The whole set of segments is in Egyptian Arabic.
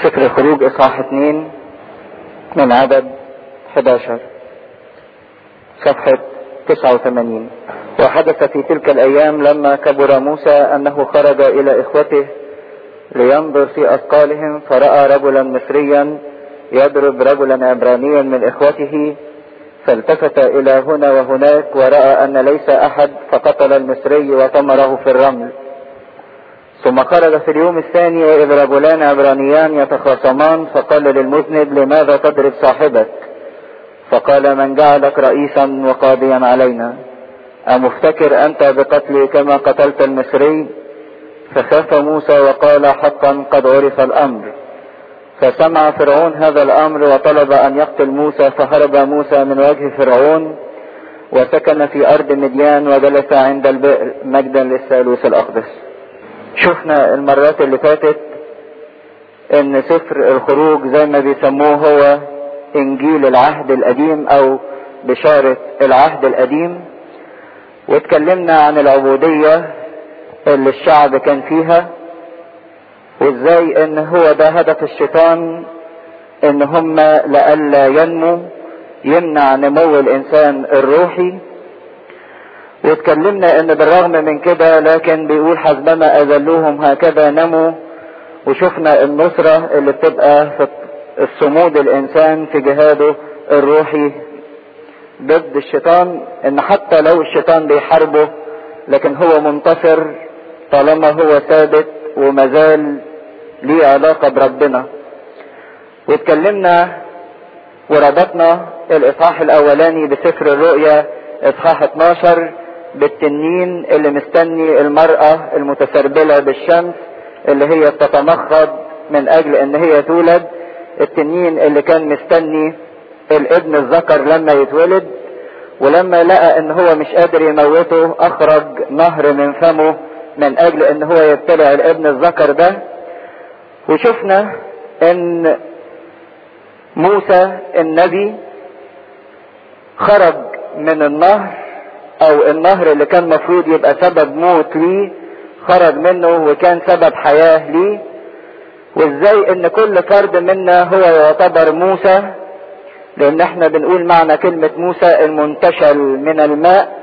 سفر الخروج اصحاح 2 من عدد 11 صفحة 89 وحدث في تلك الايام لما كبر موسى انه خرج الى اخوته لينظر في اثقالهم فرأى رجلا مصريا يضرب رجلا عبرانيا من اخوته فالتفت الى هنا وهناك ورأى ان ليس احد فقتل المصري وطمره في الرمل ثم خرج في اليوم الثاني واذ رجلان عبرانيان يتخاصمان فقال للمذنب لماذا تضرب صاحبك فقال من جعلك رئيسا وقاضيا علينا أمفتكر أنت بقتلي كما قتلت المصري فخاف موسى وقال حقا قد عرف الأمر فسمع فرعون هذا الأمر وطلب أن يقتل موسى فهرب موسى من وجه فرعون وسكن في أرض مديان وجلس عند البئر مجدا للثالوث الأقدس شفنا المرات اللي فاتت ان سفر الخروج زي ما بيسموه هو انجيل العهد القديم او بشارة العهد القديم واتكلمنا عن العبودية اللي الشعب كان فيها وازاي ان هو ده هدف الشيطان ان هم لئلا ينمو يمنع نمو الانسان الروحي واتكلمنا ان بالرغم من كده لكن بيقول حسبما اذلوهم هكذا نموا وشفنا النصرة اللي بتبقى في الصمود الانسان في جهاده الروحي ضد الشيطان ان حتى لو الشيطان بيحاربه لكن هو منتصر طالما هو ثابت ومازال ليه علاقة بربنا واتكلمنا وربطنا الاصحاح الاولاني بسفر الرؤيا اصحاح 12 بالتنين اللي مستني المرأة المتسربلة بالشمس اللي هي بتتمخض من اجل ان هي تولد التنين اللي كان مستني الابن الذكر لما يتولد ولما لقى ان هو مش قادر يموته اخرج نهر من فمه من اجل ان هو يبتلع الابن الذكر ده وشفنا ان موسى النبي خرج من النهر او النهر اللي كان مفروض يبقى سبب موت ليه خرج منه وكان سبب حياة ليه وازاي ان كل فرد منا هو يعتبر موسى لان احنا بنقول معنى كلمة موسى المنتشل من الماء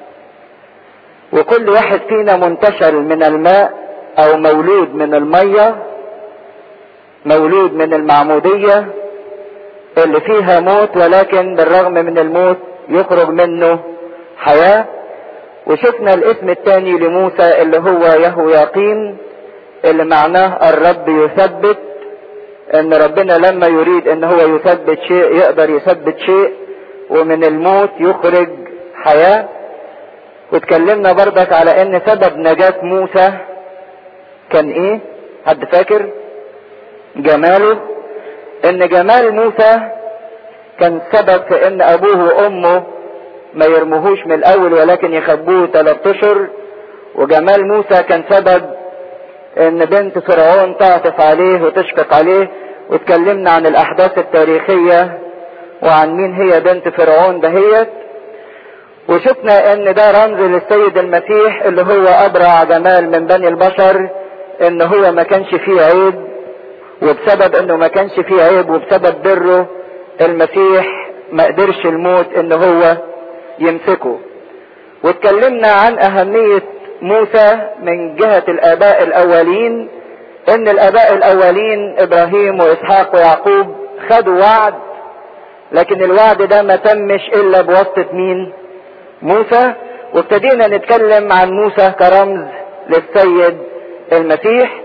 وكل واحد فينا منتشل من الماء او مولود من المية مولود من المعمودية اللي فيها موت ولكن بالرغم من الموت يخرج منه حياة وشفنا الاسم الثاني لموسى اللي هو يهوياقين اللي معناه الرب يثبت ان ربنا لما يريد ان هو يثبت شيء يقدر يثبت شيء ومن الموت يخرج حياة واتكلمنا بردك على ان سبب نجاة موسى كان ايه حد فاكر جماله ان جمال موسى كان سبب في ان ابوه وامه ما يرموهوش من الاول ولكن يخبوه ثلاث اشهر وجمال موسى كان سبب ان بنت فرعون تعطف عليه وتشفق عليه واتكلمنا عن الاحداث التاريخية وعن مين هي بنت فرعون دهيت وشفنا ان ده رمز للسيد المسيح اللي هو ابرع جمال من بني البشر ان هو ما كانش فيه عيب وبسبب انه ما كانش فيه عيب وبسبب بره المسيح ما قدرش الموت ان هو يمسكه واتكلمنا عن اهمية موسى من جهة الاباء الاولين ان الاباء الاولين ابراهيم واسحاق ويعقوب خدوا وعد لكن الوعد ده ما تمش الا بواسطة مين موسى وابتدينا نتكلم عن موسى كرمز للسيد المسيح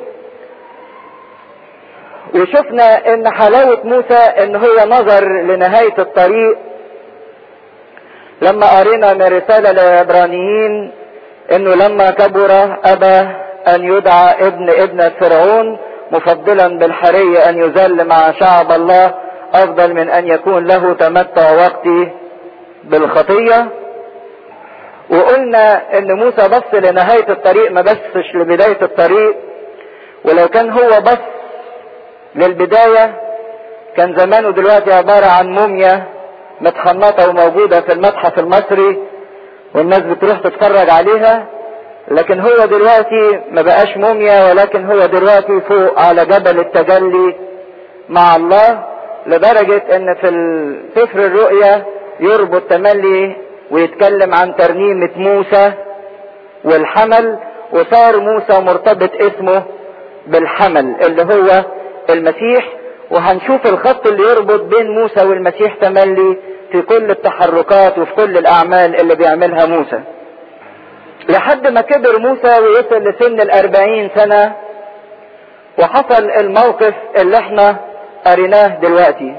وشفنا ان حلاوة موسى ان هو نظر لنهاية الطريق لما قرينا من رسالة للعبرانيين انه لما كبر ابى ان يدعى ابن ابنة فرعون مفضلا بالحرية ان يذل مع شعب الله افضل من ان يكون له تمتع وقتي بالخطية وقلنا ان موسى بص لنهاية الطريق ما بصش لبداية الطريق ولو كان هو بص للبداية كان زمانه دلوقتي عبارة عن موميا متحنطة وموجودة في المتحف المصري والناس بتروح تتفرج عليها لكن هو دلوقتي ما بقاش موميا ولكن هو دلوقتي فوق على جبل التجلي مع الله لدرجة ان في سفر الرؤيا يربط تملي ويتكلم عن ترنيمة موسى والحمل وصار موسى مرتبط اسمه بالحمل اللي هو المسيح وهنشوف الخط اللي يربط بين موسى والمسيح تملي في كل التحركات وفي كل الاعمال اللي بيعملها موسى لحد ما كبر موسى ويصل لسن الاربعين سنة وحصل الموقف اللي احنا قريناه دلوقتي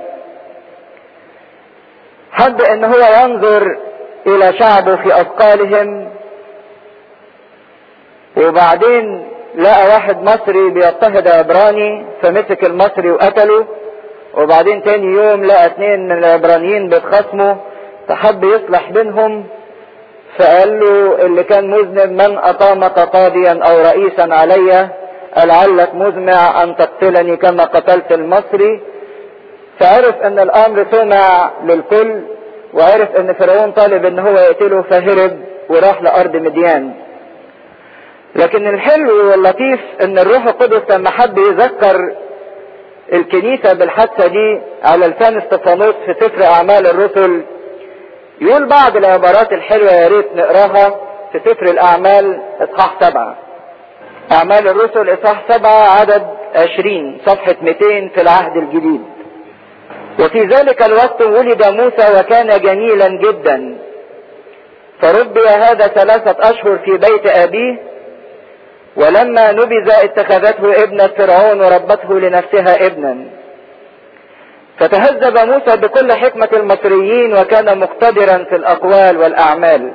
حب ان هو ينظر الى شعبه في اثقالهم وبعدين لقى واحد مصري بيضطهد عبراني فمسك المصري وقتله وبعدين تاني يوم لقى اتنين من العبرانيين بيتخاصموا فحب يصلح بينهم فقال له اللي كان مذنب من اقامك قاضيا او رئيسا علي لعلك مزمع ان تقتلني كما قتلت المصري فعرف ان الامر سمع للكل وعرف ان فرعون طالب ان هو يقتله فهرب وراح لارض مديان لكن الحلو واللطيف ان الروح القدس لما حب يذكر الكنيسة بالحادثة دي على لسان استفانوس في سفر اعمال الرسل يقول بعض العبارات الحلوة يا ريت نقراها في سفر الاعمال اصحاح سبعة اعمال الرسل اصحاح سبعة عدد عشرين صفحة 200 في العهد الجديد وفي ذلك الوقت ولد موسى وكان جميلا جدا فربي هذا ثلاثة اشهر في بيت ابيه ولما نبذ اتخذته ابنة فرعون وربته لنفسها ابنا فتهذب موسى بكل حكمة المصريين وكان مقتدرا في الأقوال والأعمال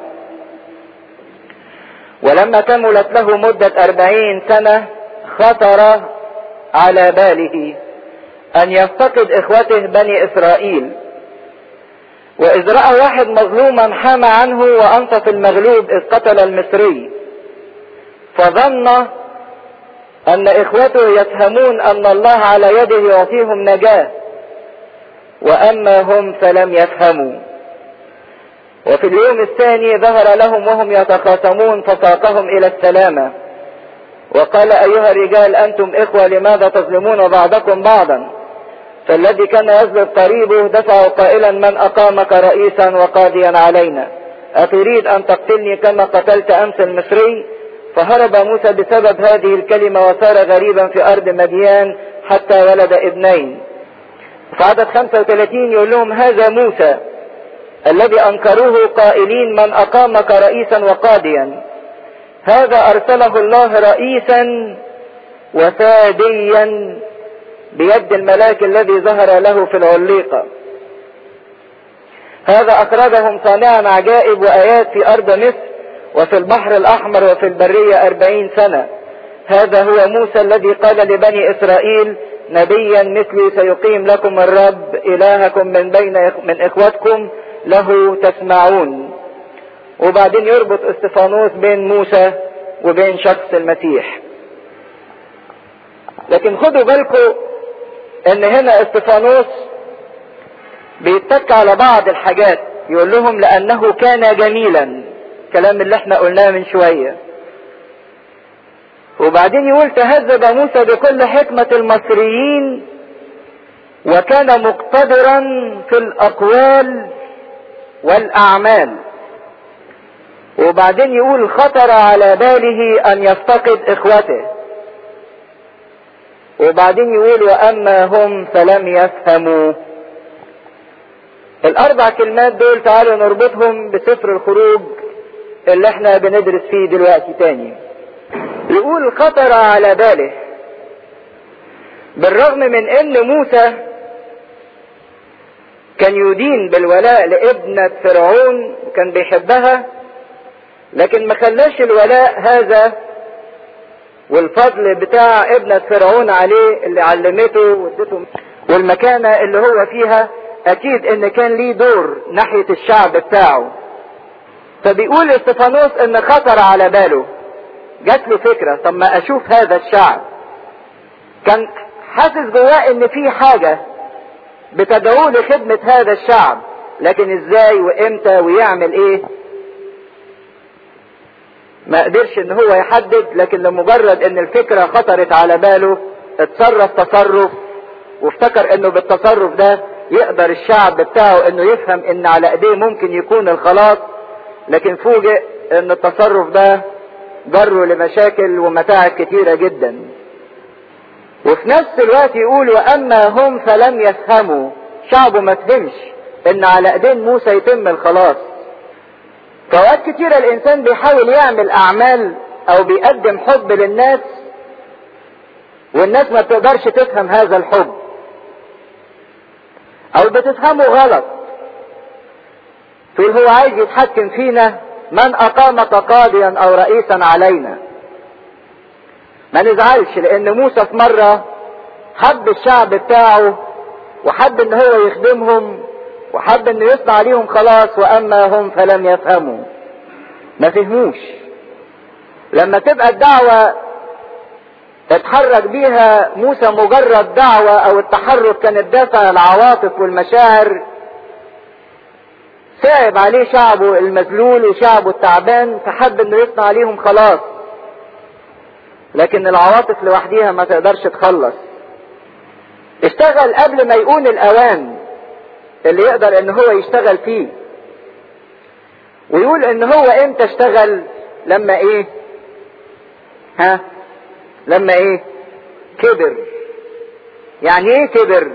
ولما كملت له مدة أربعين سنة خطر على باله أن يفتقد إخوته بني إسرائيل وإذ رأى واحد مظلوما حام عنه وأنصف المغلوب إذ قتل المصري فظن ان اخوته يفهمون ان الله على يده يعطيهم نجاة واما هم فلم يفهموا وفي اليوم الثاني ظهر لهم وهم يتخاصمون فساقهم الى السلامة وقال ايها الرجال انتم اخوة لماذا تظلمون بعضكم بعضا فالذي كان يظلم قريبه دفعه قائلا من اقامك رئيسا وقاضيا علينا اتريد ان تقتلني كما قتلت امس المصري فهرب موسى بسبب هذه الكلمة وصار غريبا في أرض مديان حتى ولد ابنين في عدد 35 يقول لهم هذا موسى الذي أنكروه قائلين من أقامك رئيسا وقاضيا هذا أرسله الله رئيسا وفاديا بيد الملاك الذي ظهر له في العليقة هذا أخرجهم صانعا عجائب وآيات في أرض مصر وفي البحر الأحمر وفي البرية أربعين سنة هذا هو موسى الذي قال لبني إسرائيل نبيا مثلي سيقيم لكم الرب إلهكم من بين من إخوتكم له تسمعون وبعدين يربط استفانوس بين موسى وبين شخص المسيح لكن خدوا بالكم ان هنا استفانوس بيتك على بعض الحاجات يقول لهم لانه كان جميلا الكلام اللي احنا قلناه من شوية وبعدين يقول تهذب موسى بكل حكمة المصريين وكان مقتدرا في الاقوال والاعمال وبعدين يقول خطر على باله ان يفتقد اخوته وبعدين يقول واما هم فلم يفهموا الاربع كلمات دول تعالوا نربطهم بسفر الخروج اللي احنا بندرس فيه دلوقتي تاني يقول خطر على باله بالرغم من ان موسى كان يدين بالولاء لابنة فرعون وكان بيحبها لكن ما خلاش الولاء هذا والفضل بتاع ابنة فرعون عليه اللي علمته وادته والمكانة اللي هو فيها اكيد ان كان ليه دور ناحية الشعب بتاعه فبيقول استفانوس ان خطر على باله جات له فكرة طب ما اشوف هذا الشعب كان حاسس جواه ان في حاجة بتدعوه لخدمة هذا الشعب لكن ازاي وامتى ويعمل ايه ما قدرش ان هو يحدد لكن لمجرد ان الفكرة خطرت على باله اتصرف تصرف وافتكر انه بالتصرف ده يقدر الشعب بتاعه انه يفهم ان على ايديه ممكن يكون الخلاص لكن فوجئ ان التصرف ده جره لمشاكل ومتاعب كتيرة جدا وفي نفس الوقت يقول واما هم فلم يفهموا شعبه ما فهمش ان على ايدين موسى يتم الخلاص فوقت كتيرة الانسان بيحاول يعمل اعمال او بيقدم حب للناس والناس ما بتقدرش تفهم هذا الحب او بتفهمه غلط تقول هو عايز يتحكم فينا من اقامك قاضيا او رئيسا علينا ما نزعلش لان موسى في مرة حب الشعب بتاعه وحب ان هو يخدمهم وحب انه يصنع عليهم خلاص واما هم فلم يفهموا ما فهموش لما تبقى الدعوة اتحرك بيها موسى مجرد دعوة او التحرك كان الدافع العواطف والمشاعر صعب عليه شعبه المذلول وشعبه التعبان فحب انه يصنع عليهم خلاص لكن العواطف لوحديها ما تقدرش تخلص اشتغل قبل ما يكون الاوان اللي يقدر ان هو يشتغل فيه ويقول ان هو امتى اشتغل لما ايه ها لما ايه كبر يعني ايه كبر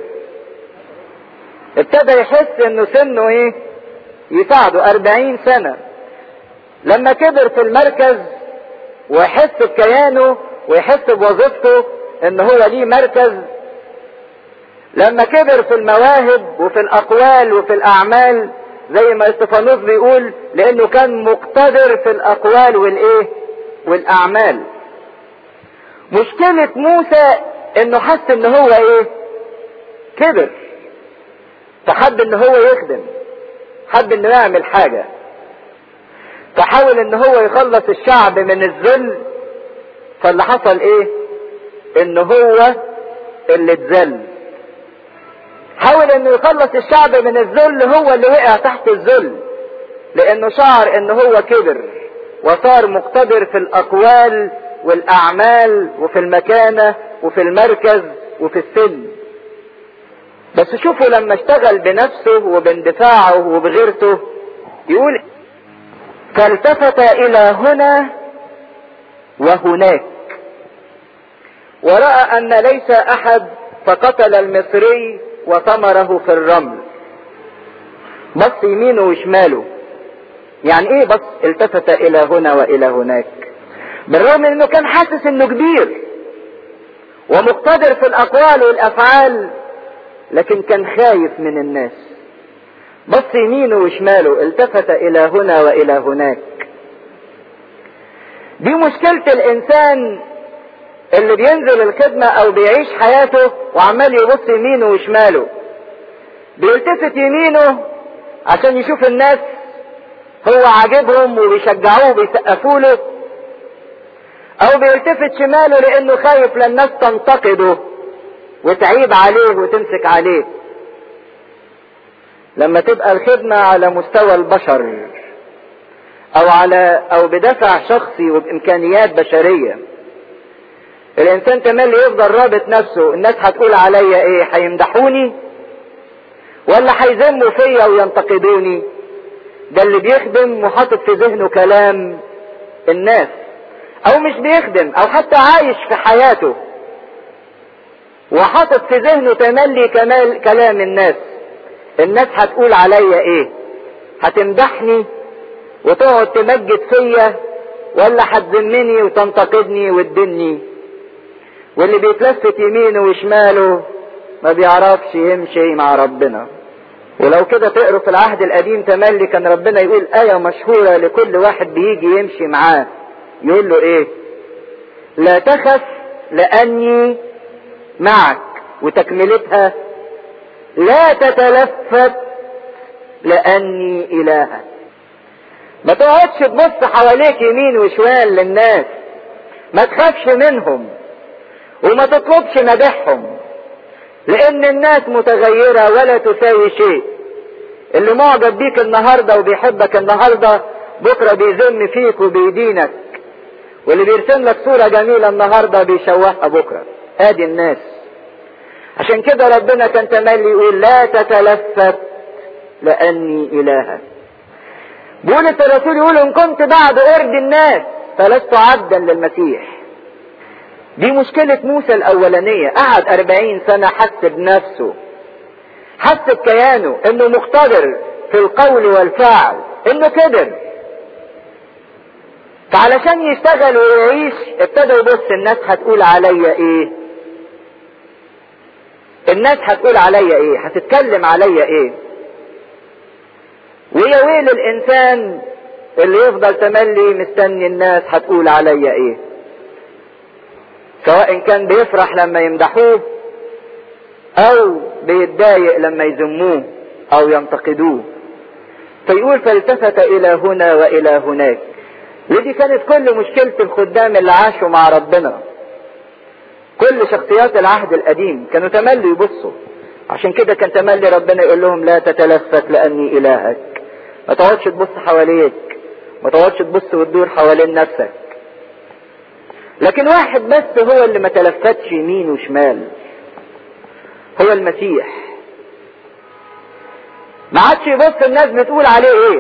ابتدى يحس انه سنه ايه يساعده اربعين سنة لما كبر في المركز ويحس بكيانه ويحس بوظيفته ان هو ليه مركز لما كبر في المواهب وفي الاقوال وفي الاعمال زي ما استفانوس بيقول لانه كان مقتدر في الاقوال والايه والاعمال مشكلة موسى انه حس ان هو ايه كبر فحب ان هو يخدم حب انه يعمل حاجة فحاول ان هو يخلص الشعب من الذل فاللي حصل ايه ان هو اللي اتذل حاول انه يخلص الشعب من الذل هو اللي وقع تحت الذل لانه شعر ان هو كبر وصار مقتدر في الاقوال والاعمال وفي المكانة وفي المركز وفي السن بس شوفوا لما اشتغل بنفسه وباندفاعه وبغيرته يقول فالتفت الى هنا وهناك ورأى ان ليس احد فقتل المصري وثمره في الرمل بص يمينه وشماله يعني ايه بص التفت الى هنا والى هناك بالرغم انه كان حاسس انه كبير ومقتدر في الاقوال والافعال لكن كان خايف من الناس بص يمينه وشماله التفت الى هنا والى هناك دي مشكلة الانسان اللي بينزل الخدمة او بيعيش حياته وعمال يبص يمينه وشماله بيلتفت يمينه عشان يشوف الناس هو عاجبهم وبيشجعوه وبيسقفوا له او بيلتفت شماله لانه خايف للناس تنتقده وتعيب عليه وتمسك عليه لما تبقى الخدمة على مستوى البشر او على او بدافع شخصي وبامكانيات بشرية الانسان تملي يفضل رابط نفسه الناس هتقول عليا ايه هيمدحوني ولا هيذموا فيا وينتقدوني ده اللي بيخدم وحاطط في ذهنه كلام الناس او مش بيخدم او حتى عايش في حياته وحاطط في ذهنه تملي كمال كلام الناس الناس هتقول عليا ايه هتمدحني وتقعد تمجد فيا ولا هتذمني وتنتقدني وتدني واللي بيتلفت يمينه وشماله ما بيعرفش يمشي مع ربنا ولو كده تقروا في العهد القديم تملي كان ربنا يقول آية مشهورة لكل واحد بيجي يمشي معاه يقول له ايه لا تخف لاني معك وتكملتها لا تتلفت لاني الهك ما تقعدش تبص حواليك يمين وشمال للناس ما تخافش منهم وما تطلبش مدحهم لان الناس متغيرة ولا تساوي شيء اللي معجب بيك النهاردة وبيحبك النهاردة بكرة بيذم فيك وبيدينك واللي بيرسم لك صورة جميلة النهاردة بيشوهها بكرة ادي الناس عشان كده ربنا كان تملي يقول لا تتلفت لاني الهك بولس الرسول يقول ان كنت بعد ارض الناس فلست عبدا للمسيح دي مشكلة موسى الأولانية قعد أربعين سنة حس بنفسه حس بكيانه إنه مقتدر في القول والفعل إنه كبر فعلشان يشتغل ويعيش ابتدى يبص الناس هتقول عليا ايه الناس هتقول عليا ايه هتتكلم عليا ايه ويا ويل الانسان اللي يفضل تملي مستني الناس هتقول عليا ايه سواء كان بيفرح لما يمدحوه او بيتضايق لما يذموه او ينتقدوه فيقول فالتفت الى هنا والى هناك ودي كانت كل مشكلة الخدام اللي عاشوا مع ربنا كل شخصيات العهد القديم كانوا تملي يبصوا عشان كده كان تملي ربنا يقول لهم لا تتلفت لاني الهك ما تقعدش تبص حواليك ما تقعدش تبص وتدور حوالين نفسك لكن واحد بس هو اللي ما تلفتش يمين وشمال هو المسيح ما عادش يبص الناس بتقول عليه ايه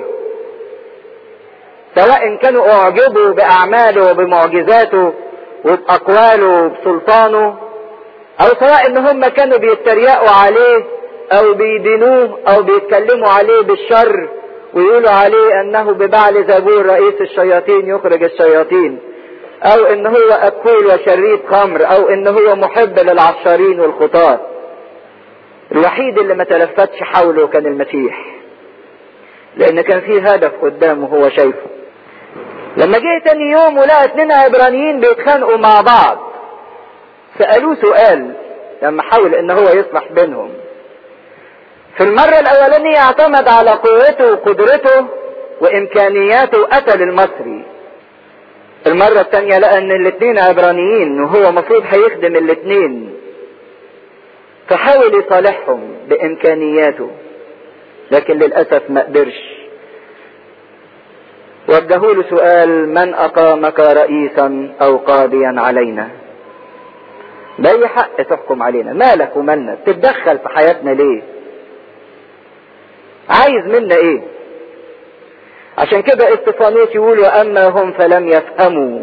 سواء كانوا اعجبوا باعماله وبمعجزاته وباقواله وبسلطانه او سواء ان هم كانوا بيتريقوا عليه او بيدينوه او بيتكلموا عليه بالشر ويقولوا عليه انه ببعل زبور رئيس الشياطين يخرج الشياطين او ان هو اكول وشريب خمر او ان هو محب للعشارين والخطاة الوحيد اللي ما تلفتش حوله كان المسيح لان كان فيه هدف قدامه هو شايفه لما جه تاني يوم ولقى اتنين عبرانيين بيتخانقوا مع بعض سألوه سؤال لما حاول ان هو يصلح بينهم في المرة الاولانية اعتمد على قوته وقدرته وامكانياته وقتل المصري المرة التانية لقى ان الاتنين عبرانيين وهو مفروض هيخدم الاتنين فحاول يصالحهم بامكانياته لكن للأسف ما قدرش وجهوا له سؤال من أقامك رئيسا أو قاضيا علينا بأي حق تحكم علينا مالك ومالنا تتدخل في حياتنا ليه عايز منا ايه عشان كده استفانوس يقول واما هم فلم يفهموا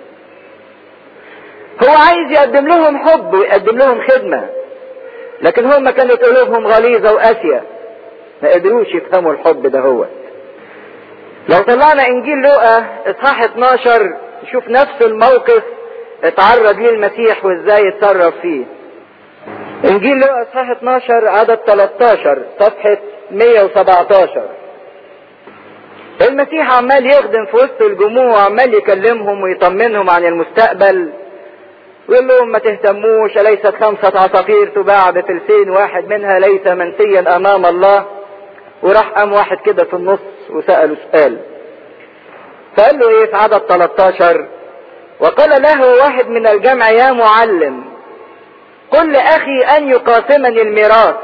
هو عايز يقدم لهم حب ويقدم لهم خدمة لكن هم كانت قلوبهم غليظة وقاسية ما قدروش يفهموا الحب ده هو لو طلعنا انجيل لوقا اصحاح 12 نشوف نفس الموقف اتعرض ليه المسيح وازاي اتصرف فيه انجيل لوقا اصحاح 12 عدد 13 صفحة 117 المسيح عمال يخدم في وسط الجموع وعمال يكلمهم ويطمنهم عن المستقبل ويقول لهم ما تهتموش أليست خمسة عصافير تباع بفلسين واحد منها ليس منسيا أمام الله وراح قام واحد كده في النص وسأله سؤال فقال له ايه في عدد 13 وقال له واحد من الجمع يا معلم قل لأخي أن يقاسمني الميراث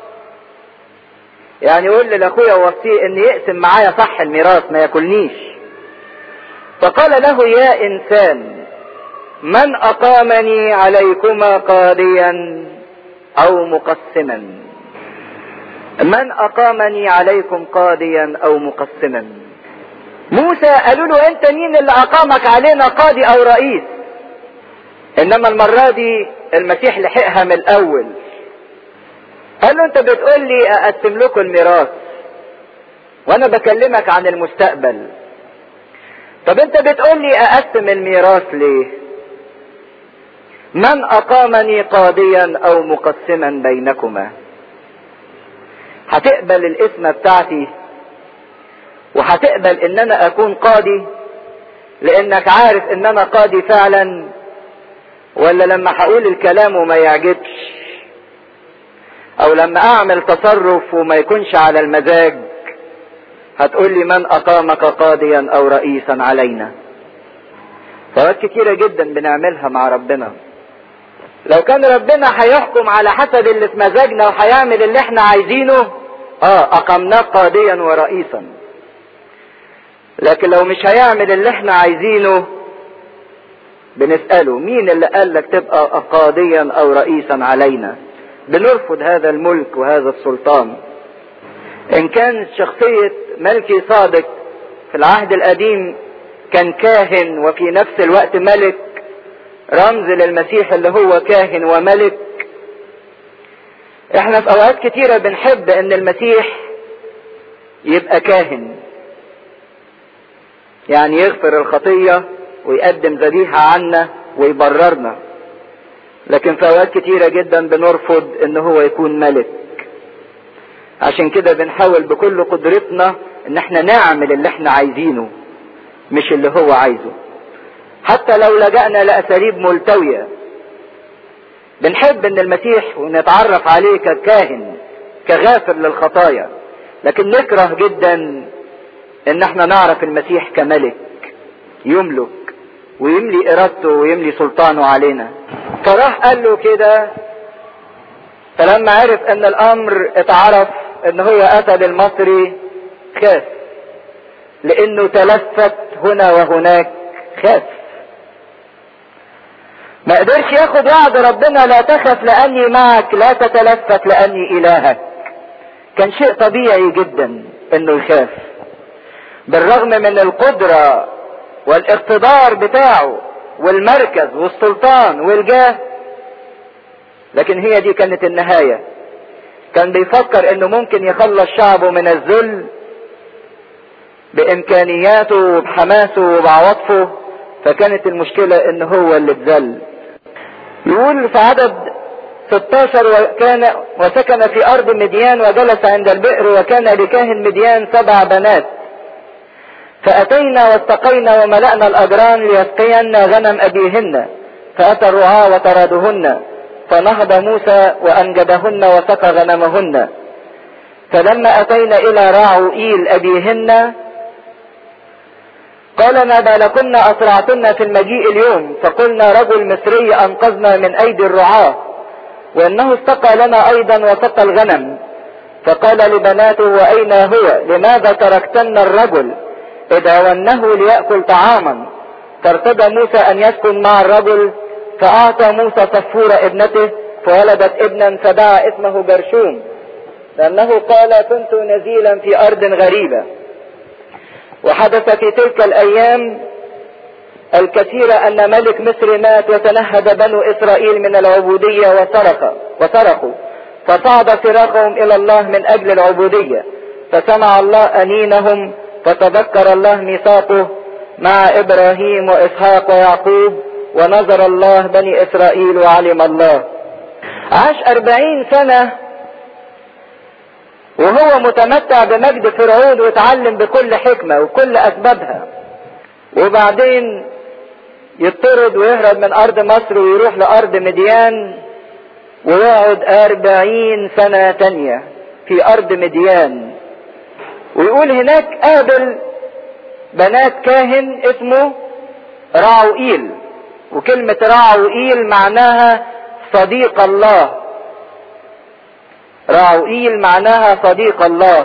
يعني يقول لاخويا ووصيه ان يقسم معايا صح الميراث ما ياكلنيش فقال له يا انسان من اقامني عليكما قاضيا او مقسما من اقامني عليكم قاضيا او مقسما موسى قالوا له انت مين اللي اقامك علينا قاضي او رئيس انما المرة دي المسيح لحقها من الاول قال له انت بتقول لي اقسم لكم الميراث وانا بكلمك عن المستقبل طب انت بتقول لي اقسم الميراث ليه من اقامني قاضيا او مقسما بينكما هتقبل الاسم بتاعتي وهتقبل ان انا اكون قاضي لانك عارف ان انا قاضي فعلا ولا لما هقول الكلام وما يعجبش او لما اعمل تصرف وما يكونش على المزاج هتقول لي من اقامك قاضيا او رئيسا علينا فوات كتيرة جدا بنعملها مع ربنا لو كان ربنا هيحكم على حسب اللي في مزاجنا وهيعمل اللي احنا عايزينه اه اقمناه قاضيا ورئيسا لكن لو مش هيعمل اللي احنا عايزينه بنسأله مين اللي قال لك تبقى قاضيا او رئيسا علينا بنرفض هذا الملك وهذا السلطان ان كان شخصية ملكي صادق في العهد القديم كان كاهن وفي نفس الوقت ملك رمز للمسيح اللي هو كاهن وملك احنا في اوقات كتيرة بنحب ان المسيح يبقى كاهن يعني يغفر الخطية ويقدم ذبيحة عنا ويبررنا لكن في اوقات كتيرة جدا بنرفض ان هو يكون ملك عشان كده بنحاول بكل قدرتنا ان احنا نعمل اللي احنا عايزينه مش اللي هو عايزه حتى لو لجأنا لأساليب ملتوية بنحب ان المسيح ونتعرف عليه ككاهن كغافر للخطايا لكن نكره جدا ان احنا نعرف المسيح كملك يملك ويملي ارادته ويملي سلطانه علينا فراح قال له كده فلما عرف ان الامر اتعرف ان هو قتل المصري خاف لانه تلفت هنا وهناك خاف ما قدرش ياخد وعد ربنا لا تخف لاني معك لا تتلفت لاني الهك كان شيء طبيعي جدا انه يخاف بالرغم من القدرة والاقتدار بتاعه والمركز والسلطان والجاه لكن هي دي كانت النهاية كان بيفكر انه ممكن يخلص شعبه من الذل بامكانياته وبحماسه وبعواطفه فكانت المشكلة ان هو اللي اتذل يقول في عدد 16 وكان وسكن في ارض مديان وجلس عند البئر وكان لكاهن مديان سبع بنات فاتينا واستقينا وملأنا الاجران ليسقين غنم ابيهن فاتى الرعاة وطردهن فنهض موسى وانجدهن وسقى غنمهن فلما اتينا الى راعوئيل ابيهن قال ما بالكن اسرعتن في المجيء اليوم فقلنا رجل مصري انقذنا من ايدي الرعاة وانه استقى لنا ايضا وسقى الغنم فقال لبناته واين هو لماذا تركتن الرجل ادعونه ليأكل طعاما فارتدى موسى ان يسكن مع الرجل فاعطى موسى صفورة ابنته فولدت ابنا فدعا اسمه جرشوم لانه قال كنت نزيلا في ارض غريبة وحدث في تلك الايام الكثيرة ان ملك مصر مات وتنهد بنو اسرائيل من العبودية وسرق وسرقوا فصعد صراخهم الى الله من اجل العبودية فسمع الله انينهم فتذكر الله ميثاقه مع ابراهيم واسحاق ويعقوب ونظر الله بني اسرائيل وعلم الله عاش اربعين سنة وهو متمتع بمجد فرعون واتعلم بكل حكمة وكل اسبابها وبعدين يطرد ويهرب من ارض مصر ويروح لارض مديان ويقعد اربعين سنة تانية في ارض مديان ويقول هناك قابل بنات كاهن اسمه راعوئيل وكلمة راعوئيل معناها صديق الله راعوئيل معناها صديق الله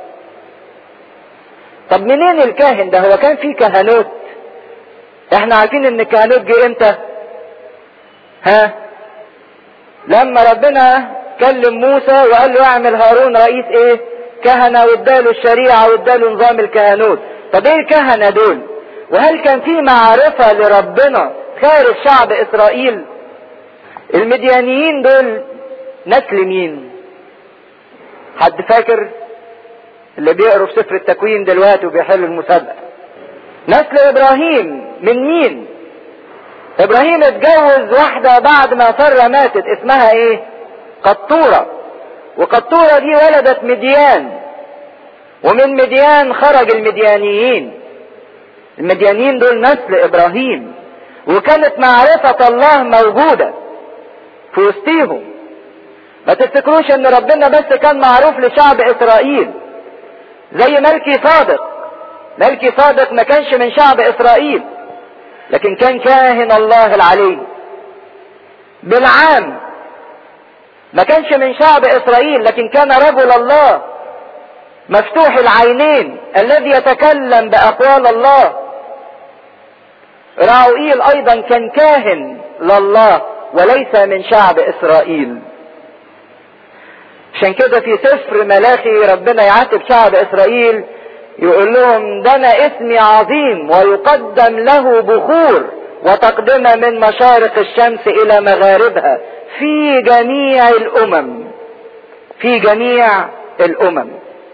طب منين الكاهن ده هو كان في كهنوت احنا عارفين ان الكهنوت جه امتى ها لما ربنا كلم موسى وقال له اعمل هارون رئيس ايه كهنة واداله الشريعة واداله نظام الكهنوت طب ايه الكهنة دول وهل كان في معرفة لربنا خارج شعب اسرائيل المديانيين دول نسل مين حد فاكر اللي بيقروا في سفر التكوين دلوقتي وبيحلوا المسابقة نسل ابراهيم من مين ابراهيم اتجوز واحدة بعد ما سارة ماتت اسمها ايه قطورة وقطورة دي ولدت مديان ومن مديان خرج المديانيين المديانيين دول نسل ابراهيم وكانت معرفة الله موجودة في وسطيهم ما تفتكروش ان ربنا بس كان معروف لشعب اسرائيل زي ملكي صادق ملكي صادق ما كانش من شعب اسرائيل لكن كان كاهن الله العلي بالعام ما كانش من شعب اسرائيل لكن كان رجل الله مفتوح العينين الذي يتكلم باقوال الله راؤيل ايضا كان كاهن لله وليس من شعب اسرائيل عشان كده في سفر ملاخي ربنا يعاتب شعب اسرائيل يقول لهم ده انا اسمي عظيم ويقدم له بخور وتقدمه من مشارق الشمس الى مغاربها في جميع الامم في جميع الامم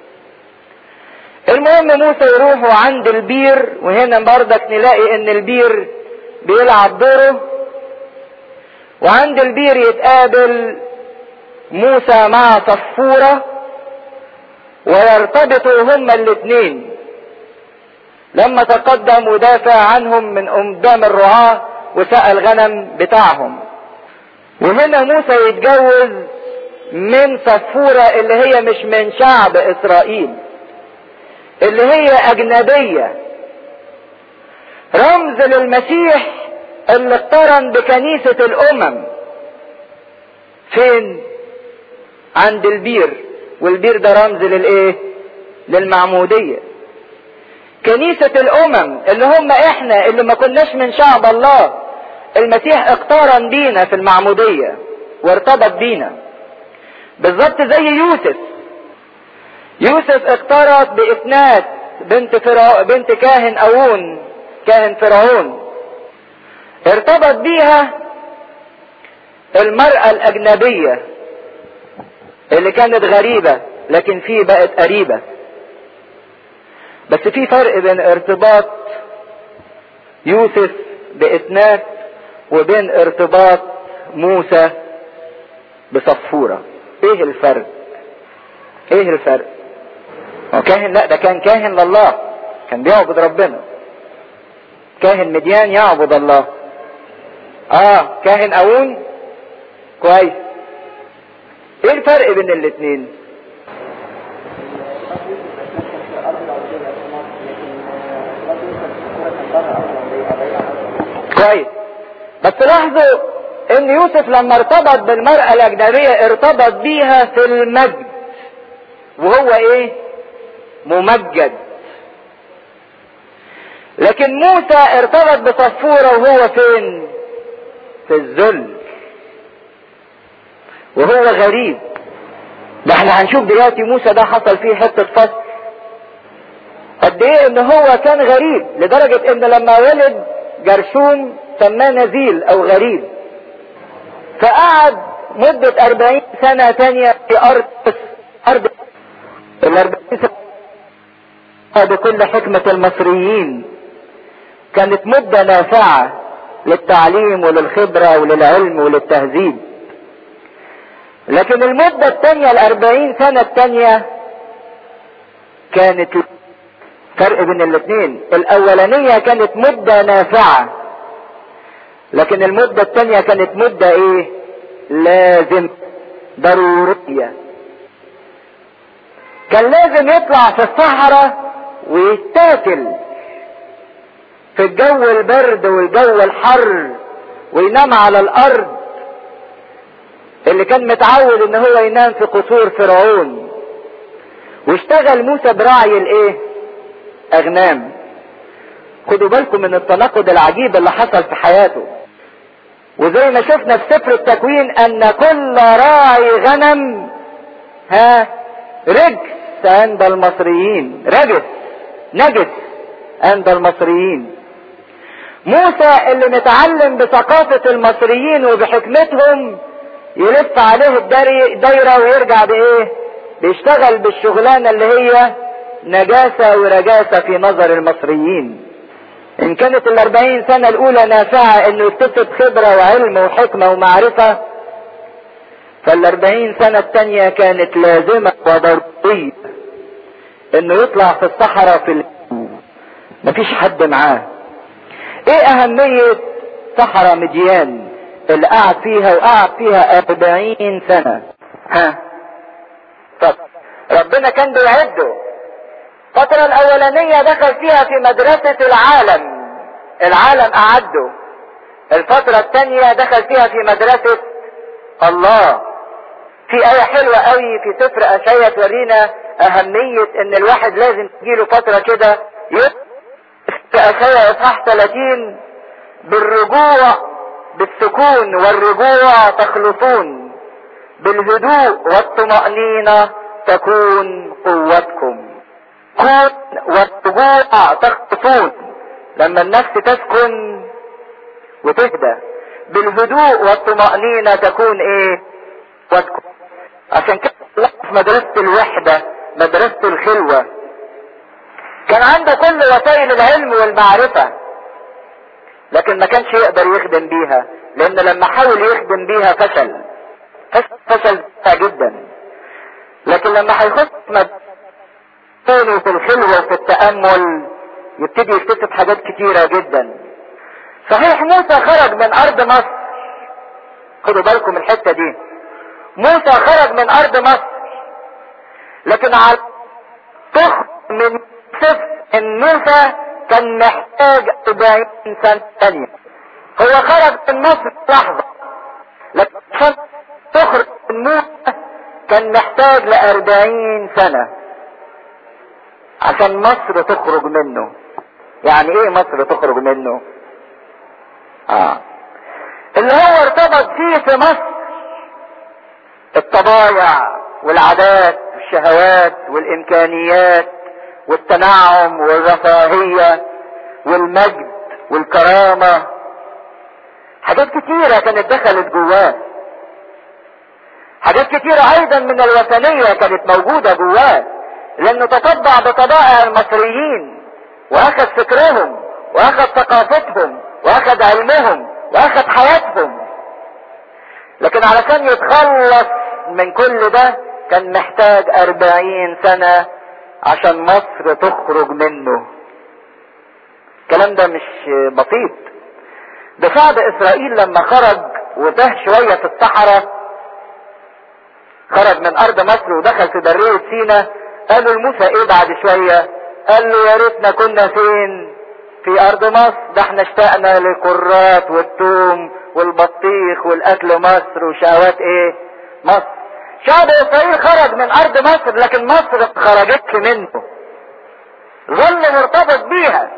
المهم موسى يروحوا عند البير وهنا بردك نلاقي ان البير بيلعب دوره وعند البير يتقابل موسى مع صفورة ويرتبطوا هما الاثنين لما تقدم ودافع عنهم من قدام الرعاة وسقى الغنم بتاعهم وهنا موسى يتجوز من صفورة اللي هي مش من شعب اسرائيل اللي هي اجنبية رمز للمسيح اللي اقترن بكنيسة الامم فين عند البير والبير ده رمز للايه للمعمودية كنيسة الامم اللي هم احنا اللي ما كناش من شعب الله المسيح اقترن بينا في المعمودية وارتبط بينا بالظبط زي يوسف يوسف اقترب بإثنات بنت فرع... بنت كاهن أون كاهن فرعون ارتبط بيها المرأة الأجنبية اللي كانت غريبة لكن في بقت قريبة بس في فرق بين ارتباط يوسف بإثنات وبين ارتباط موسى بصفورة ايه الفرق ايه الفرق هو كاهن لا ده كان كاهن لله كان بيعبد ربنا كاهن مديان يعبد الله اه كاهن اون كويس ايه الفرق بين الاثنين كويس بس لاحظوا ان يوسف لما ارتبط بالمرأة الاجنبية ارتبط بيها في المجد وهو ايه ممجد لكن موسى ارتبط بصفورة وهو فين في الذل وهو غريب ده احنا هنشوف دلوقتي موسى ده حصل فيه حتة فصل قد ايه ان هو كان غريب لدرجة ان لما ولد جرشوم سماه نزيل او غريب فقعد مدة أربعين سنة تانية في أرض أرض الأربعين سنة بكل حكمة المصريين كانت مدة نافعة للتعليم وللخبرة وللعلم وللتهذيب لكن المدة التانية الأربعين سنة التانية كانت فرق بين الاثنين الأولانية كانت مدة نافعة لكن المدة التانية كانت مدة ايه لازم ضرورية كان لازم يطلع في الصحراء ويتاكل في الجو البرد والجو الحر وينام على الارض اللي كان متعود ان هو ينام في قصور فرعون واشتغل موسى براعي الايه اغنام خدوا بالكم من التناقض العجيب اللي حصل في حياته وزي ما شفنا في سفر التكوين ان كل راعي غنم ها رجس عند المصريين رجس نجس عند المصريين موسى اللي متعلم بثقافة المصريين وبحكمتهم يلف عليه الدايرة ويرجع بايه بيشتغل بالشغلانة اللي هي نجاسة ورجاسة في نظر المصريين ان كانت الاربعين سنة الاولى نافعة انه يكتسب خبرة وعلم وحكمة ومعرفة فالاربعين سنة التانية كانت لازمة وضرورية انه يطلع في الصحراء في الجو مفيش حد معاه ايه اهمية صحراء مديان اللي قعد فيها وقعد فيها اربعين سنة ها طب ربنا كان بيعده الفترة الأولانية دخل فيها في مدرسة العالم العالم أعده الفترة الثانية دخل فيها في مدرسة الله في آية حلوة قوي في سفر أشعية تورينا أهمية إن الواحد لازم تجيله فترة كده في أشعية إصحاح 30 بالرجوع بالسكون والرجوع تخلصون بالهدوء والطمأنينة تكون قوتكم كون والرجوع تخطفون لما النفس تسكن وتهدى بالهدوء والطمأنينة تكون ايه قوتكم عشان كده في مدرسة الوحدة مدرسة الخلوة كان عنده كل وسائل العلم والمعرفة لكن ما كانش يقدر يخدم بيها لان لما حاول يخدم بيها فشل فشل جدا لكن لما هيخش تاني في الخلوة وفي التأمل يبتدي يكتشف حاجات كتيرة جدا صحيح موسى خرج من ارض مصر خدوا بالكم الحتة دي موسى خرج من ارض مصر لكن على تخرج من صفر ان موسى كان محتاج 40 سنة تانية هو خرج من مصر لحظة لكن عشان تخرج من موسى كان محتاج لأربعين سنة عشان مصر تخرج منه يعني ايه مصر تخرج منه اه اللي هو ارتبط فيه في مصر الطبايع والعادات والشهوات والامكانيات والتنعم والرفاهية والمجد والكرامة حاجات كتيرة كانت دخلت جواه حاجات كتيرة ايضا من الوثنية كانت موجودة جواه لانه تطبع بطبائع المصريين واخذ فكرهم واخذ ثقافتهم واخذ علمهم واخذ حياتهم لكن علشان يتخلص من كل ده كان محتاج اربعين سنة عشان مصر تخرج منه الكلام ده مش بسيط ده شعب اسرائيل لما خرج وده شوية في الصحراء خرج من ارض مصر ودخل في برية سينا قالوا لموسى ايه بعد شوية قال له يا ريتنا كنا فين في ارض مصر ده احنا اشتقنا للكرات والثوم والبطيخ والاكل مصر وشهوات ايه مصر شعب اسرائيل خرج من ارض مصر لكن مصر خرجتش منه ظل مرتبط بيها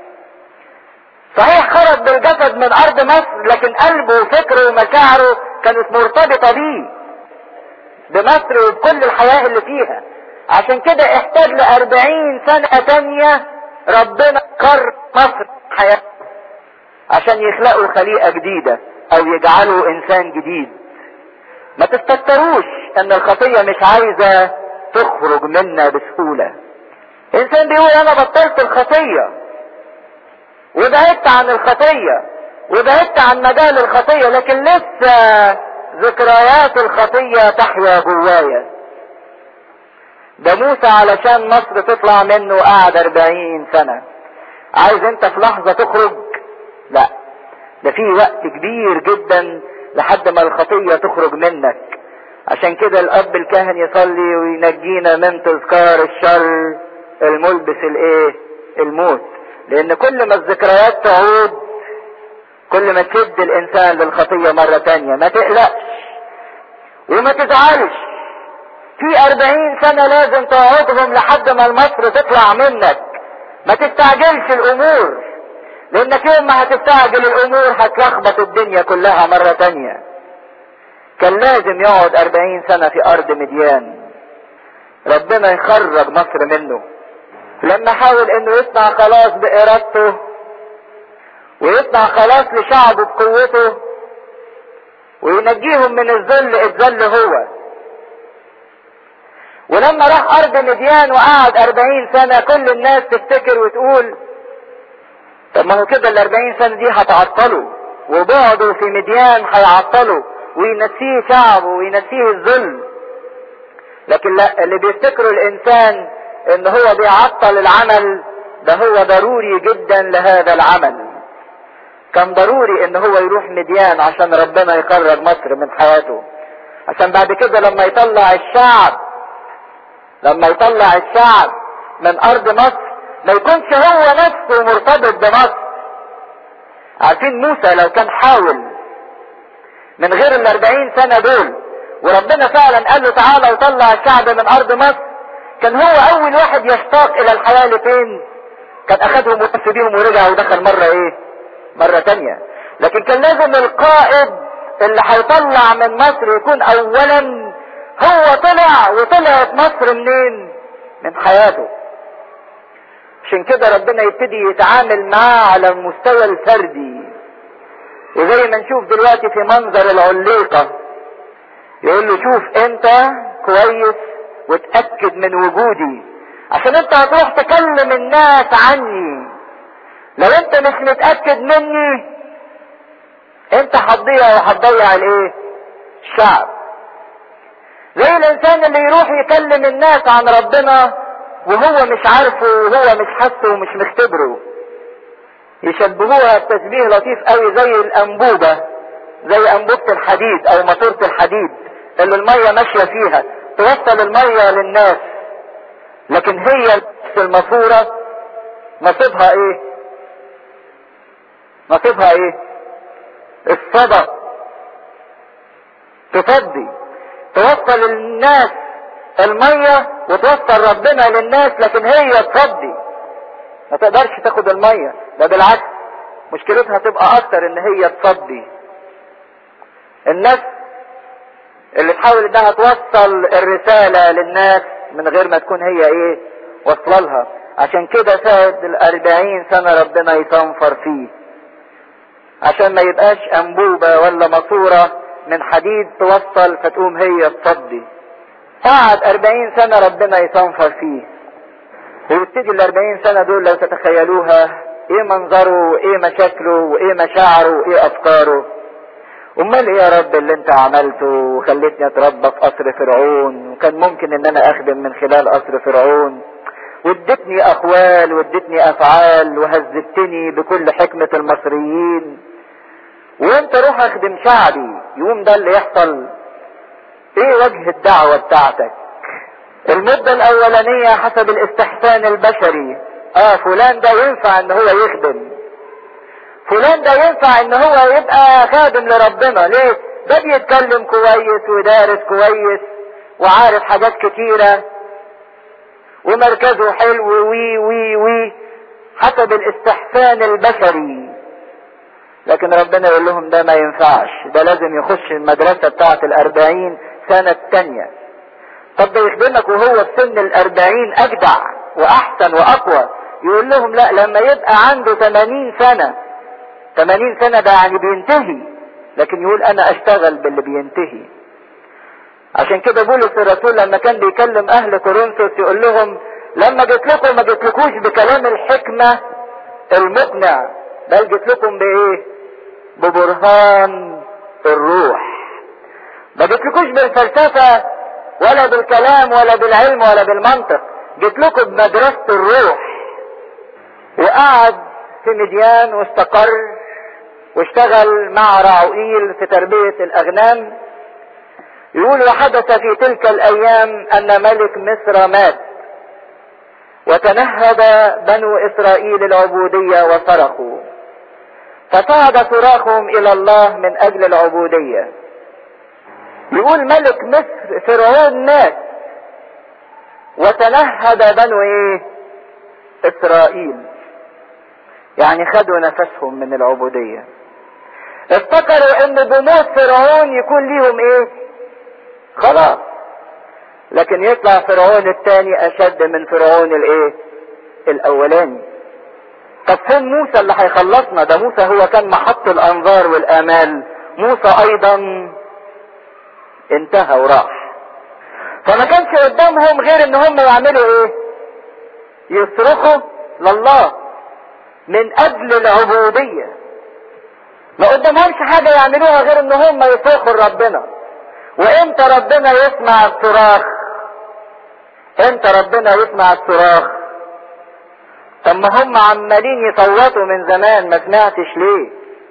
صحيح خرج بالجسد من ارض مصر لكن قلبه وفكره ومشاعره كانت مرتبطة بيه بمصر وبكل الحياة اللي فيها عشان كده احتاج لأربعين سنة تانية ربنا قر مصر حياته عشان يخلقوا خليقة جديدة او يجعلوا انسان جديد ما تستكتروش ان الخطية مش عايزة تخرج منا بسهولة انسان بيقول انا بطلت الخطية وبعدت عن الخطية وبعدت عن مجال الخطية لكن لسه ذكريات الخطية تحيا جوايا ده موسى علشان مصر تطلع منه قعد اربعين سنة عايز انت في لحظة تخرج لا ده في وقت كبير جدا لحد ما الخطية تخرج منك عشان كده الاب الكاهن يصلي وينجينا من تذكار الشر الملبس الايه الموت لان كل ما الذكريات تعود كل ما تشد الانسان للخطية مرة تانية ما تقلقش وما تزعلش في اربعين سنة لازم تقعدهم لحد ما المصر تطلع منك ما تستعجلش الامور لانك يوم ما هتستعجل الامور هتلخبط الدنيا كلها مرة تانية كان لازم يقعد اربعين سنة في ارض مديان ربنا يخرج مصر منه لما حاول انه يصنع خلاص بارادته ويصنع خلاص لشعبه بقوته وينجيهم من الذل اتذل هو ولما راح ارض مديان وقعد اربعين سنة كل الناس تفتكر وتقول طب ما هو كده الاربعين سنة دي هتعطله وبعده في مديان هيعطله وينسيه شعبه وينسيه الذل لكن لا اللي بيفتكروا الانسان ان هو بيعطل العمل ده هو ضروري جدا لهذا العمل كان ضروري ان هو يروح مديان عشان ربنا يخرج مصر من حياته عشان بعد كده لما يطلع الشعب لما يطلع الشعب من ارض مصر ما يكونش هو نفسه مرتبط بمصر عارفين موسى لو كان حاول من غير الاربعين سنة دول وربنا فعلا قال له تعالى وطلع الشعب من ارض مصر كان هو اول واحد يشتاق الى الحياة اللي فين كان اخدهم ولف بيهم ورجع ودخل مرة ايه مرة تانية لكن كان لازم القائد اللي هيطلع من مصر يكون اولا هو طلع وطلعت مصر منين من حياته عشان كده ربنا يبتدي يتعامل معاه على المستوى الفردي وزي ما نشوف دلوقتي في منظر العليقة يقول له شوف انت كويس وتأكد من وجودي عشان انت هتروح تكلم الناس عني لو انت مش متأكد مني انت هتضيع وهتضيع الايه الشعب زي الانسان اللي يروح يكلم الناس عن ربنا وهو مش عارفه وهو مش حاسه ومش مختبره يشبهوها بتشبيه لطيف قوي زي الانبوبة زي انبوبة الحديد او ماسورة الحديد اللي المية ماشية فيها توصل المية للناس لكن هي الماسورة نصيبها ايه نصيبها ايه الصدى تفضي توصل الناس المية وتوصل ربنا للناس لكن هي تفضي ما تقدرش تاخد المية ده بالعكس مشكلتها تبقى اكتر ان هي تصدي الناس اللي تحاول انها توصل الرسالة للناس من غير ما تكون هي ايه وصل لها عشان كده ساد الاربعين سنة ربنا يصنفر فيه عشان ما يبقاش انبوبة ولا ماسورة من حديد توصل فتقوم هي تصدي قعد اربعين سنة ربنا يصنفر فيه ويبتدي الاربعين سنة دول لو تتخيلوها ايه منظره وايه مشاكله وايه مشاعره وايه افكاره امال ايه يا رب اللي انت عملته وخليتني اتربى في قصر فرعون وكان ممكن ان انا اخدم من خلال قصر فرعون وادتني اقوال وادتني افعال وهذبتني بكل حكمة المصريين وانت روح اخدم شعبي يوم ده اللي يحصل ايه وجه الدعوة بتاعتك المدة الاولانية حسب الاستحسان البشري اه فلان ده ينفع ان هو يخدم فلان ده ينفع ان هو يبقى خادم لربنا ليه ده بيتكلم كويس ودارس كويس وعارف حاجات كتيرة ومركزه حلو وي وي وي حسب الاستحسان البشري لكن ربنا يقول لهم ده ما ينفعش ده لازم يخش المدرسة بتاعت الاربعين سنة التانية طب ده يخدمك وهو في سن الاربعين اجدع واحسن واقوى يقول لهم لا لما يبقى عنده 80 سنة 80 سنة ده يعني بينتهي لكن يقول انا اشتغل باللي بينتهي عشان كده بولس الرسول لما كان بيكلم اهل كورنثوس يقول لهم لما جيت لكم ما جيت لكوش بكلام الحكمة المقنع بل جيت لكم بايه ببرهان الروح ما جيت لكوش بالفلسفة ولا بالكلام ولا بالعلم ولا بالمنطق جيت لكم بمدرسة الروح وقعد في مديان واستقر واشتغل مع راعوئيل في تربية الأغنام يقول وحدث في تلك الأيام أن ملك مصر مات وتنهد بنو إسرائيل العبودية وصرخوا فصعد صراخهم إلى الله من أجل العبودية يقول ملك مصر فرعون مات وتنهد بنو ايه اسرائيل يعني خدوا نفسهم من العبودية افتكروا ان بموت فرعون يكون ليهم ايه خلاص لكن يطلع فرعون الثاني اشد من فرعون الايه الاولاني طب فين موسى اللي هيخلصنا ده موسى هو كان محط الانظار والامال موسى ايضا انتهى وراح فما كانش قدامهم غير ان هم يعملوا ايه يصرخوا لله من اجل العبودية ما قدامهمش حاجة يعملوها غير ان هم يصرخوا لربنا وامتى ربنا يسمع الصراخ امتى ربنا يسمع الصراخ طب ما هم عمالين يصوتوا من زمان ما سمعتش ليه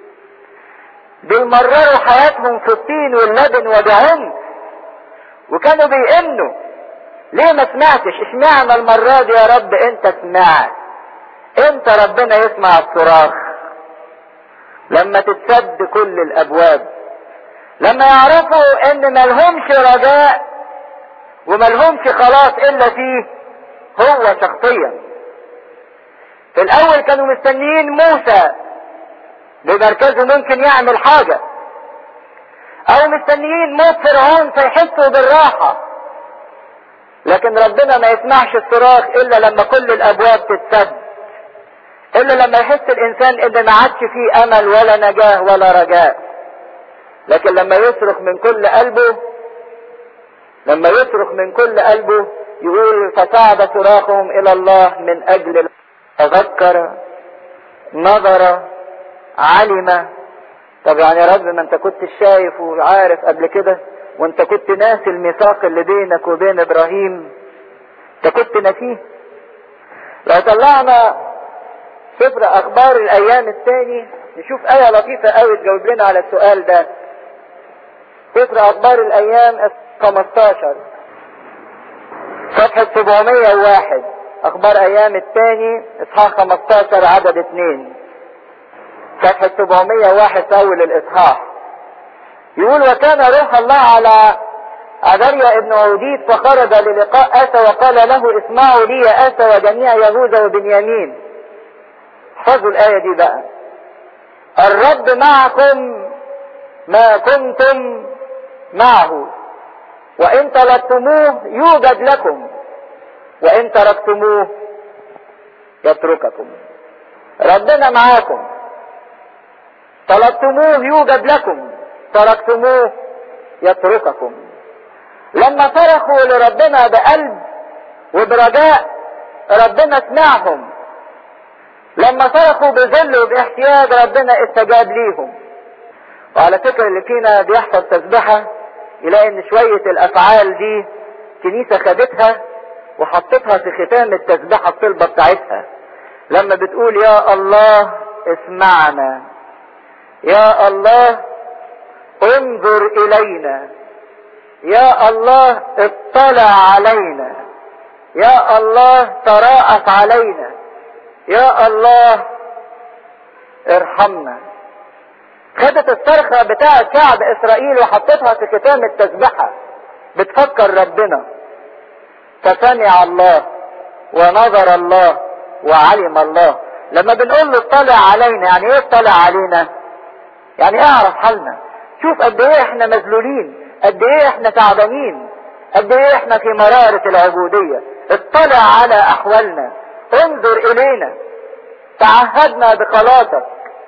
بيمرروا حياتهم في الطين واللبن وبعنف وكانوا بيأمنوا ليه ما سمعتش اشمعنى المرة دي يا رب انت سمعت امتى ربنا يسمع الصراخ لما تتسد كل الابواب لما يعرفوا ان ملهمش رجاء وملهمش خلاص الا فيه هو شخصيا في الاول كانوا مستنيين موسى بمركزه ممكن يعمل حاجة او مستنيين موت فرعون فيحسوا بالراحة لكن ربنا ما يسمعش الصراخ الا لما كل الابواب تتسد الا لما يحس الانسان ان ما عادش فيه امل ولا نجاه ولا رجاء لكن لما يصرخ من كل قلبه لما يصرخ من كل قلبه يقول فصعد صراخهم الى الله من اجل تذكر نظر علم طب يعني يا رب ما انت كنت شايف وعارف قبل كده وانت كنت ناسي الميثاق اللي بينك وبين ابراهيم انت كنت ناسيه لو طلعنا سفر اخبار الايام الثاني نشوف ايه لطيفة قوي تجاوب لنا على السؤال ده سفر اخبار الايام 15 صفحة 701 اخبار ايام الثاني اصحاح 15 عدد 2 صفحة 701 في اول الاصحاح يقول وكان روح الله على عذريا ابن عوديد فخرج للقاء اسى وقال له اسمعوا لي يا اسى وجميع يهوذا وبنيامين احفظوا الايه دي بقى الرب معكم ما كنتم معه وان طلبتموه يوجد لكم وان تركتموه يترككم ربنا معاكم طلبتموه يوجد لكم تركتموه يترككم لما صرخوا لربنا بقلب وبرجاء ربنا سمعهم لما صرخوا بذل وباحتياج ربنا استجاب ليهم وعلى فكرة اللي فينا بيحفظ تسبحة يلاقي ان شوية الافعال دي كنيسة خدتها وحطتها في ختام التسبحة الطلبة بتاعتها لما بتقول يا الله اسمعنا يا الله انظر الينا يا الله اطلع علينا يا الله تراءف علينا يا الله ارحمنا خدت الصرخة بتاعة شعب اسرائيل وحطتها في ختام التسبحة بتفكر ربنا فسمع الله ونظر الله وعلم الله لما بنقول له اطلع علينا يعني ايه اطلع علينا يعني اعرف حالنا شوف قد ايه احنا مذلولين قد ايه احنا تعبانين قد ايه احنا في مرارة العبودية اطلع على احوالنا انظر الينا تعهدنا بخلاصك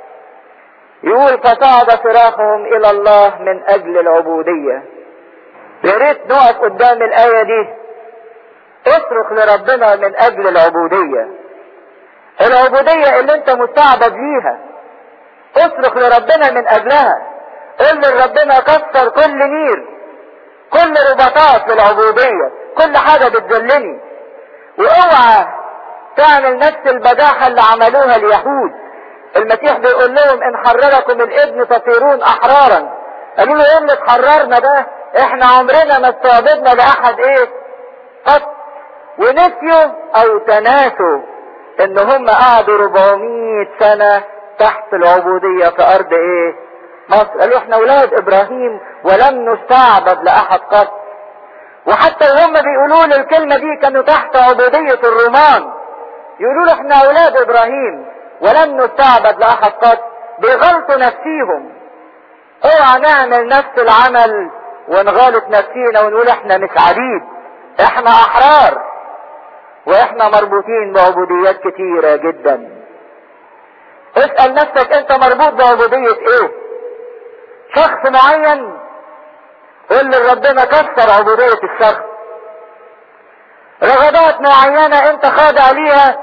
يقول فصعد صراخهم الى الله من اجل العبودية يا ريت نقف قدام الاية دي اصرخ لربنا من اجل العبودية العبودية اللي انت مستعبد ليها اصرخ لربنا من اجلها قل لربنا كسر كل نير كل رباطات للعبودية كل حاجة بتذلني واوعى تعمل نفس البجاحة اللي عملوها اليهود المسيح بيقول لهم ان حرركم الابن تصيرون احرارا قالوا له ايه اللي تحررنا ده احنا عمرنا ما استعبدنا لاحد ايه قط ونسيوا او تناسوا ان هم قعدوا 400 سنة تحت العبودية في ارض ايه مصر قالوا احنا اولاد ابراهيم ولم نستعبد لاحد قط وحتى وهم بيقولوا له الكلمة دي كانوا تحت عبودية الرومان يقولوا له احنا اولاد ابراهيم ولم نستعبد لاحد قط بيغلطوا نفسيهم اوعى نعمل نفس العمل ونغلط نفسينا ونقول احنا مش عبيد احنا احرار واحنا مربوطين بعبوديات كتيرة جدا اسأل نفسك انت مربوط بعبودية ايه شخص معين قل لربنا كسر عبودية الشخص رغبات معينة انت خاضع ليها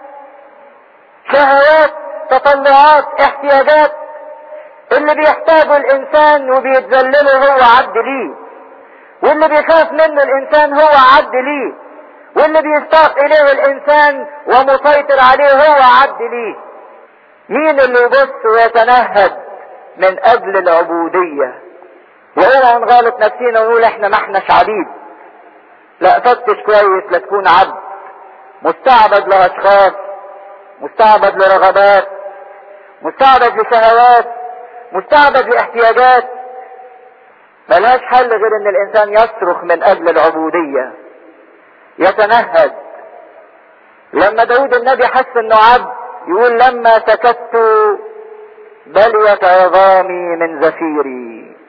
شهوات تطلعات احتياجات اللي بيحتاجه الانسان وبيتذلله هو عبد ليه واللي بيخاف منه الانسان هو عبد ليه واللي بيشتاق اليه الانسان ومسيطر عليه هو عبد ليه مين اللي يبص ويتنهد من اجل العبودية واوعى نغلط نفسينا ونقول احنا ما احناش عبيد لا فتش كويس لا تكون عبد مستعبد لاشخاص مستعبد لرغبات مستعبد لشهوات مستعبد لاحتياجات ملهاش حل غير ان الانسان يصرخ من اجل العبودية يتنهد لما داود النبي حس انه عبد يقول لما سكت بليت عظامي من زفيري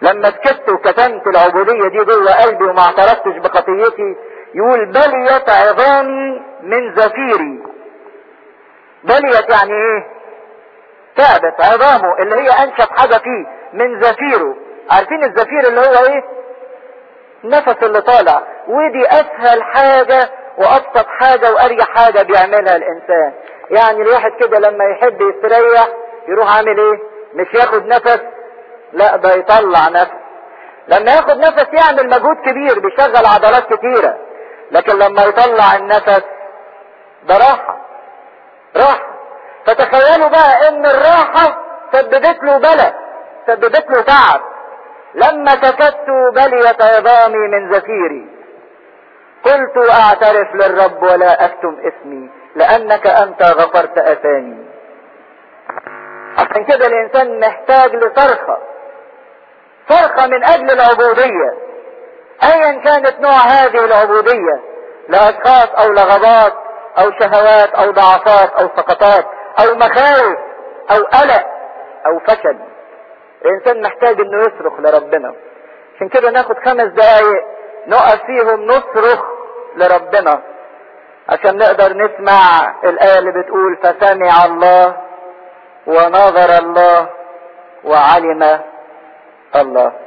لما سكت وكتمت العبودية دي جوه قلبي وما اعترفتش بخطيتي يقول بليت عظامي من زفيري بليت يعني ايه تعبت عظامه اللي هي انشف حاجة فيه من زفيره عارفين الزفير اللي هو ايه النفس اللي طالع ودي اسهل حاجة وابسط حاجة واريح حاجة بيعملها الانسان يعني الواحد كده لما يحب يستريح يروح عامل ايه مش ياخد نفس لا ده يطلع نفس لما ياخد نفس يعمل مجهود كبير بيشغل عضلات كتيرة لكن لما يطلع النفس ده راحة راحة فتخيلوا بقى ان الراحة سببت له بلى سببت له تعب لما سكت بليت عظامي من زفيري قلت اعترف للرب ولا اكتم اسمي لانك انت غفرت اثاني عشان كده الانسان محتاج لصرخة صرخة من اجل العبودية ايا كانت نوع هذه العبودية لاشخاص او لغبات او شهوات او ضعفات او سقطات او مخاوف او قلق او فشل الانسان محتاج انه يصرخ لربنا عشان كده ناخد خمس دقايق نقف فيهم نصرخ لربنا عشان نقدر نسمع الآية اللي بتقول فسمع الله ونظر الله وعلم الله